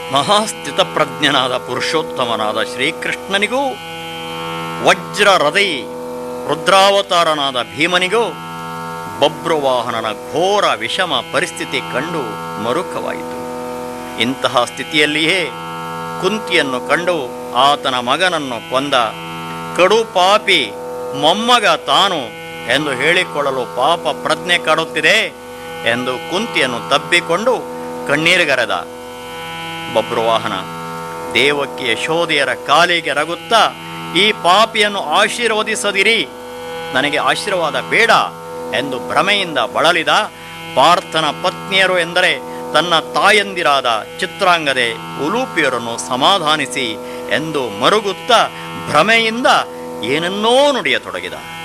ಮಹಾಸ್ಥಿತಪ್ರಜ್ಞನಾದ ಪುರುಷೋತ್ತಮನಾದ ಶ್ರೀಕೃಷ್ಣನಿಗೂ ವಜ್ರ ಹೃದಯ ರುದ್ರಾವತಾರನಾದ ಭೀಮನಿಗೂ ಬಬ್ರುವಾಹನನ ಘೋರ ವಿಷಮ ಪರಿಸ್ಥಿತಿ ಕಂಡು ಮರುಕವಾಯಿತು ಇಂತಹ ಸ್ಥಿತಿಯಲ್ಲಿಯೇ ಕುಂತಿಯನ್ನು ಕಂಡು ಆತನ ಮಗನನ್ನು ಕೊಂದ ಕಡು ಪಾಪಿ ಮೊಮ್ಮಗ ತಾನು ಎಂದು ಹೇಳಿಕೊಳ್ಳಲು ಪಾಪ ಪ್ರಜ್ಞೆ ಕಾಡುತ್ತಿದೆ ಎಂದು ಕುಂತಿಯನ್ನು ತಬ್ಬಿಕೊಂಡು ಕಣ್ಣೀರುಗರೆದ ಬಬ್ರುವಾಹನ ದೇವಕ್ಕೆ ಯಶೋದೆಯರ ಕಾಲಿಗೆ ರಗುತ್ತಾ ಈ ಪಾಪಿಯನ್ನು ಆಶೀರ್ವದಿಸದಿರಿ ನನಗೆ ಆಶೀರ್ವಾದ ಬೇಡ ಎಂದು ಭ್ರಮೆಯಿಂದ ಬಳಲಿದ ಪಾರ್ಥನ ಪತ್ನಿಯರು ಎಂದರೆ ತನ್ನ ತಾಯಂದಿರಾದ ಚಿತ್ರಾಂಗದೆ ಉಲೂಪಿಯರನ್ನು ಸಮಾಧಾನಿಸಿ ಎಂದು ಮರುಗುತ್ತಾ ಭ್ರಮೆಯಿಂದ ಏನನ್ನೋ ನುಡಿಯತೊಡಗಿದ